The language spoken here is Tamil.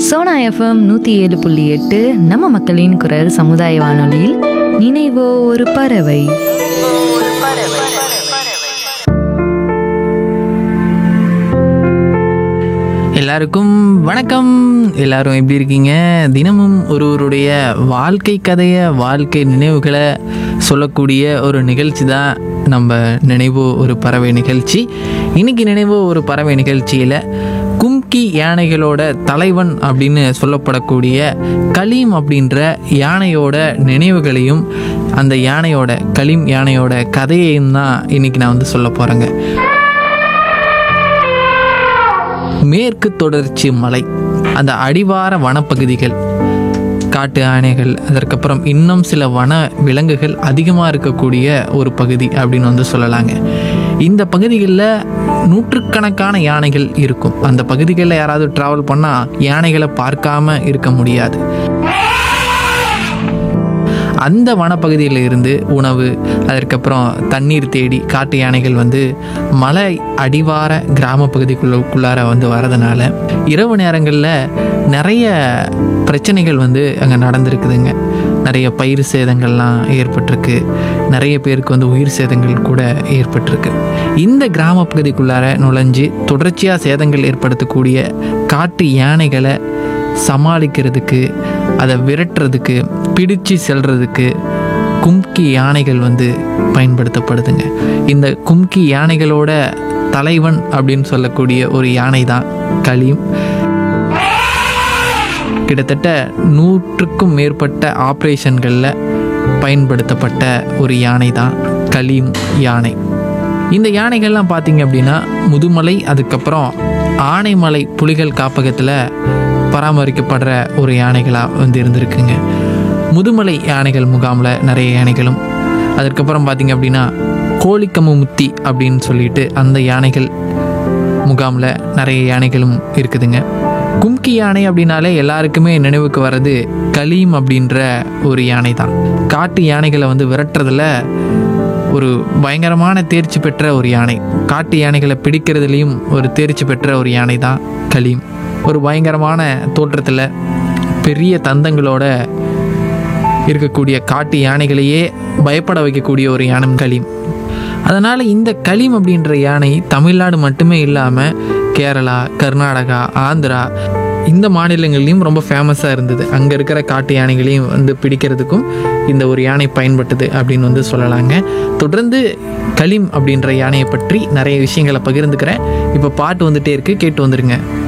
சோனா எஃப்எம் நூற்றி ஏழு புள்ளி எட்டு நம்ம மக்களின் குரல் சமுதாய வானொலியில் நினைவோ ஒரு பறவை எல்லாருக்கும் வணக்கம் எல்லாரும் எப்படி இருக்கீங்க தினமும் ஒருவருடைய வாழ்க்கை கதையை வாழ்க்கை நினைவுகளை சொல்லக்கூடிய ஒரு நிகழ்ச்சி தான் நம்ம நினைவோ ஒரு பறவை நிகழ்ச்சி இன்னைக்கு நினைவோ ஒரு பறவை நிகழ்ச்சியில் கும்கி யானைகளோட தலைவன் அப்படின்னு சொல்லப்படக்கூடிய கலீம் அப்படின்ற யானையோட நினைவுகளையும் அந்த யானையோட கலீம் யானையோட கதையையும் தான் இன்னைக்கு நான் வந்து சொல்ல போகிறேங்க மேற்கு தொடர்ச்சி மலை அந்த அடிவார வனப்பகுதிகள் காட்டு யானைகள் அதற்கப்புறம் இன்னும் சில வன விலங்குகள் அதிகமாக இருக்கக்கூடிய ஒரு பகுதி அப்படின்னு வந்து சொல்லலாங்க இந்த பகுதிகளில் நூற்றுக்கணக்கான யானைகள் இருக்கும் அந்த பகுதிகளில் யாராவது ட்ராவல் பண்ணால் யானைகளை பார்க்காம இருக்க முடியாது அந்த வனப்பகுதியில் இருந்து உணவு அதற்கப்புறம் தண்ணீர் தேடி காட்டு யானைகள் வந்து மலை அடிவார கிராம பகுதிக்குள்ளார வந்து வரதுனால இரவு நேரங்களில் நிறைய பிரச்சனைகள் வந்து அங்கே நடந்திருக்குதுங்க நிறைய பயிர் சேதங்கள்லாம் ஏற்பட்டிருக்கு நிறைய பேருக்கு வந்து உயிர் சேதங்கள் கூட ஏற்பட்டிருக்கு இந்த கிராம பகுதிக்குள்ளார நுழைஞ்சு தொடர்ச்சியாக சேதங்கள் ஏற்படுத்தக்கூடிய காட்டு யானைகளை சமாளிக்கிறதுக்கு அதை விரட்டுறதுக்கு பிடிச்சு செல்றதுக்கு கும்கி யானைகள் வந்து பயன்படுத்தப்படுதுங்க இந்த கும்கி யானைகளோட தலைவன் அப்படின்னு சொல்லக்கூடிய ஒரு யானை தான் கலீம் கிட்டத்தட்ட நூற்றுக்கும் மேற்பட்ட ஆப்ரேஷன்களில் பயன்படுத்தப்பட்ட ஒரு யானை தான் கலீம் யானை இந்த யானைகள்லாம் பார்த்தீங்க அப்படின்னா முதுமலை அதுக்கப்புறம் ஆனைமலை புலிகள் காப்பகத்தில் பராமரிக்கப்படுற ஒரு யானைகளாக வந்து இருந்திருக்குங்க முதுமலை யானைகள் முகாமில் நிறைய யானைகளும் அதற்கப்புறம் பார்த்தீங்க அப்படின்னா கோழிக்கமுமுத்தி அப்படின்னு சொல்லிட்டு அந்த யானைகள் முகாமில் நிறைய யானைகளும் இருக்குதுங்க கும்கி யானை அப்படின்னாலே எல்லாருக்குமே நினைவுக்கு வர்றது கலீம் அப்படின்ற ஒரு யானை தான் காட்டு யானைகளை வந்து விரட்டுறதுல ஒரு பயங்கரமான தேர்ச்சி பெற்ற ஒரு யானை காட்டு யானைகளை பிடிக்கிறதுலையும் ஒரு தேர்ச்சி பெற்ற ஒரு யானை தான் கலீம் ஒரு பயங்கரமான தோற்றத்தில் பெரிய தந்தங்களோட இருக்கக்கூடிய காட்டு யானைகளையே பயப்பட வைக்கக்கூடிய ஒரு யானை கலீம் அதனால் இந்த கலீம் அப்படின்ற யானை தமிழ்நாடு மட்டுமே இல்லாமல் கேரளா கர்நாடகா ஆந்திரா இந்த மாநிலங்கள்லையும் ரொம்ப ஃபேமஸாக இருந்தது அங்கே இருக்கிற காட்டு யானைகளையும் வந்து பிடிக்கிறதுக்கும் இந்த ஒரு யானை பயன்பட்டது அப்படின்னு வந்து சொல்லலாங்க தொடர்ந்து கலீம் அப்படின்ற யானையை பற்றி நிறைய விஷயங்களை பகிர்ந்துக்கிறேன் இப்போ பாட்டு வந்துட்டே இருக்கு கேட்டு வந்துருங்க